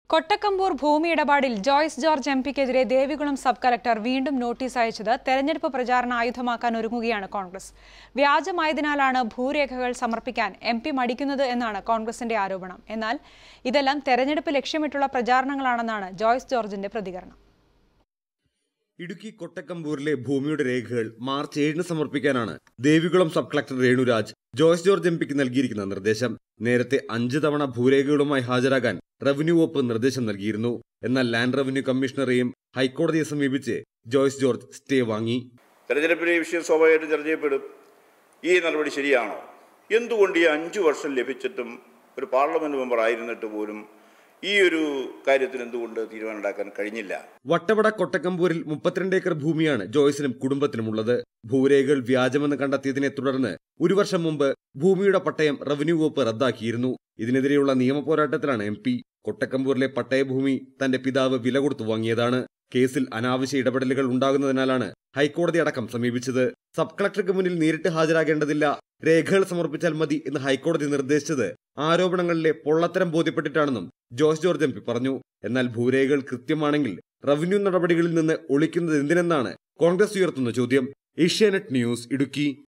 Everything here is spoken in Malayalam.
കൊട്ടക്കമ്പൂർ ഭൂമി ഇടപാടിൽ ജോയ്സ് ജോർജ് എം പിക്കെതിരെ ദേവികുളം സബ് കലക്ടർ വീണ്ടും നോട്ടീസ് അയച്ചത് തെരഞ്ഞെടുപ്പ് പ്രചാരണ ആയുധമാക്കാൻ ഒരുങ്ങുകയാണ് കോൺഗ്രസ് വ്യാജമായതിനാലാണ് ഭൂരേഖകൾ സമർപ്പിക്കാൻ എം പി മടിക്കുന്നത് എന്നാണ് കോൺഗ്രസിന്റെ ആരോപണം എന്നാൽ ഇതെല്ലാം തെരഞ്ഞെടുപ്പ് ലക്ഷ്യമിട്ടുള്ള പ്രചാരണങ്ങളാണെന്നാണ് ജോയ്സ് ജോർജിന്റെ പ്രതികരണം ഇടുക്കി കൊട്ടക്കമ്പൂരിലെ ഭൂമിയുടെ രേഖകൾ മാർച്ച് ഏഴിന് സമർപ്പിക്കാനാണ് Devikulam sub collector Renuraj Joyce George M പിക്ക് നൽകിയിരിക്കുന്ന നിർദ്ദേശം നേരത്തെ അഞ്ച് തവണ ഭൂരേഖകളുമായി ഹാജരാകാൻ റവന്യൂ വകുപ്പ് നിർദ്ദേശം നൽകിയിരുന്നു എന്നാൽ ലാൻഡ് റവന്യൂ കമ്മീഷണറെയും ഹൈക്കോടതിയെ സമീപിച്ച് ജോയ്സ് ജോർജ് സ്റ്റേ വാങ്ങി തെരഞ്ഞെടുപ്പിലെ ഈ വിഷയം സ്വാഭാവികമായിട്ടും ചർച്ച ചെയ്യപ്പെടും ഈ നടപടി ശരിയാണോ എന്തുകൊണ്ട് ഈ അഞ്ചു വർഷം ലഭിച്ചിട്ടും ഒരു പാർലമെന്റ് മെമ്പർ ആയിരുന്നിട്ട് പോലും ഈ ഒരു കാര്യത്തിൽ എന്തുകൊണ്ട് തീരുമാനമുണ്ടാക്കാൻ കഴിഞ്ഞില്ല വട്ടവട കൊട്ടക്കമ്പൂരിൽ മുപ്പത്തിരണ്ട് ഏക്കർ ഭൂമിയാണ് ജോയ്സിനും കുടുംബത്തിനുമുള്ളത് ഭൂരേഖകൾ വ്യാജമെന്ന് കണ്ടെത്തിയതിനെ തുടർന്ന് ഒരു വർഷം മുമ്പ് ഭൂമിയുടെ പട്ടയം റവന്യൂ വകുപ്പ് റദ്ദാക്കിയിരുന്നു ഇതിനെതിരെയുള്ള നിയമ പോരാട്ടത്തിലാണ് എം പി കൊട്ടക്കമ്പൂരിലെ പട്ടയഭൂമി തന്റെ പിതാവ് വില കൊടുത്തു വാങ്ങിയതാണ് കേസിൽ അനാവശ്യ ഇടപെടലുകൾ ഉണ്ടാകുന്നതിനാലാണ് ഹൈക്കോടതി അടക്കം സമീപിച്ചത് സബ് കളക്ടർക്ക് മുന്നിൽ നേരിട്ട് ഹാജരാകേണ്ടതില്ല രേഖകൾ സമർപ്പിച്ചാൽ മതി എന്ന് ഹൈക്കോടതി നിർദ്ദേശിച്ചത് ആരോപണങ്ങളിലെ പൊള്ളത്തരം ബോധ്യപ്പെട്ടിട്ടാണെന്നും ജോസ് ജോർജ് എം പി പറഞ്ഞു എന്നാൽ ഭൂരേഖകൾ കൃത്യമാണെങ്കിൽ റവന്യൂ നടപടികളിൽ നിന്ന് ഒളിക്കുന്നത് എന്തിനെന്നാണ് കോൺഗ്രസ് ഉയർത്തുന്ന ചോദ്യം ഏഷ്യാനെറ്റ് ന്യൂസ് ഇടുക്കി